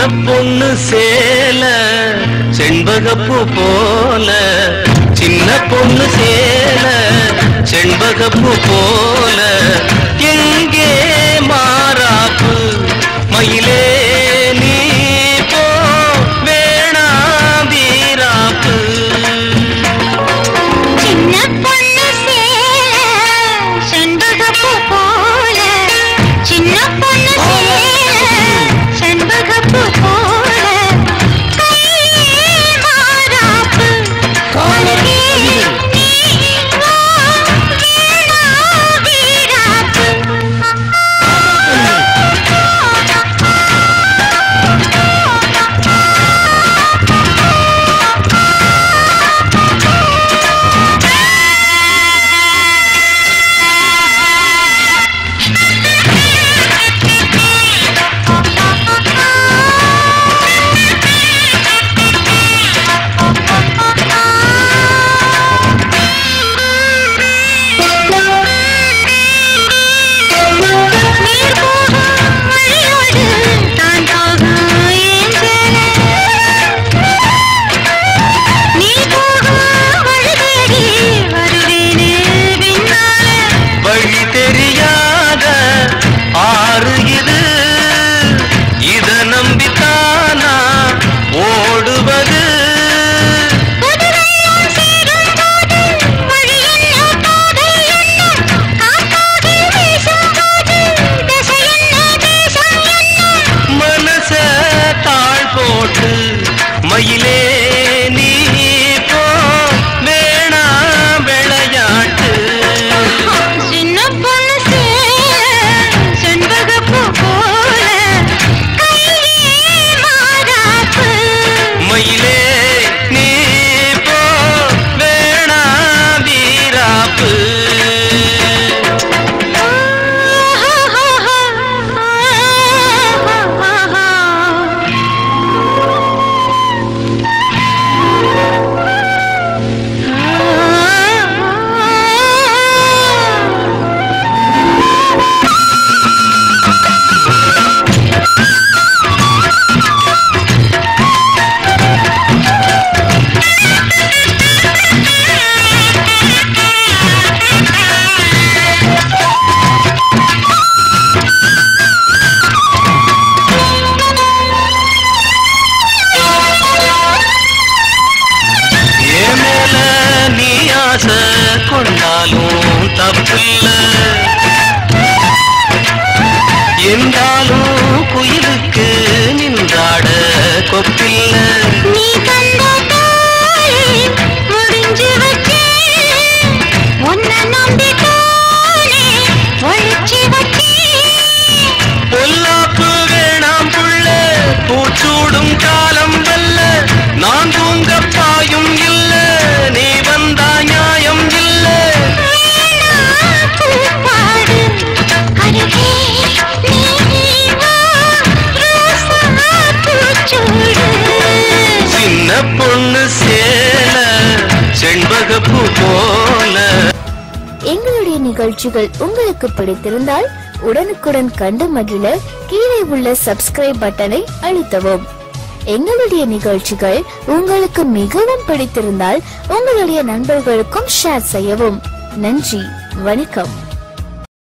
பொண்ணு சேல செண்பகப்பூ போல சின்ன பொண்ணு சேல செண்பகப்பூ போல எங்கே மாறாப்பு மயிலே நீ போ வேணா வீராப்பு சின்ன பொண்ணு சேல செண்பகப்பூ போல சின்ன பொண்ணு சேல செண்பகப்பூ போல கையே மாறாப்பு அழகே நீ வா வீணா வீராப்பு நீர் போகும் வழியோடு தான் போகும் என் சேல. நீர் போகும் வழி தேடி வருவேனே பின்னால. வழி தெரியாத ஆறு இது இத நம்பித்தானா ஓடுவது புது வெள்ளம் சேரும்போது வழி என்ன பாதை என்ன காத்தாகி வீசும்போது திசை என்ன தேசம் என்ன மனச தாழ் போட்டு மயிலே நீ போ வேணா விளையாட்டு சின்ன பொண்ணு சேல செண்பகப்பூ போல கையே மாறாப்பு மயிலே நீ போ வேணா வீராப்பு என் மேல நீ ஆசை கொண்டாலும் தப்பில்ல என்றாலும் குயிலுக்கு நின்றாட கொப்பில்ல நீ தந்த தாலி முடிஞ்சு வச்சேன் உன்னை நம்பி தானே ஒழிச்சு வச்சேன் பொல்லாப்பு வேணாம் புள்ள பூச்சூடும் காலம் வல்ல நான் தூங்க பாயும் இல்ல நீ வந்தா நியாயம் இல்ல பூப்பாடு அருகே நீ வா ரோசா பூச்சூடு சின்ன பொண்ணு சேல செண்பகப்பூ போல எங்களுடைய நிகழ்ச்சிகள் உங்களுக்கு பிடித்திருந்தால் உடனுக்குடன் கண்டு மகிழ கீழே உள்ள சப்ஸ்கிரைப் பட்டனை அழுத்தவும் எங்களுடைய நிகழ்ச்சிகள் உங்களுக்கு மிகவும் பிடித்திருந்தால் உங்களுடைய நண்பர்களுக்கும் ஷேர் செய்யவும் நன்றி வணக்கம்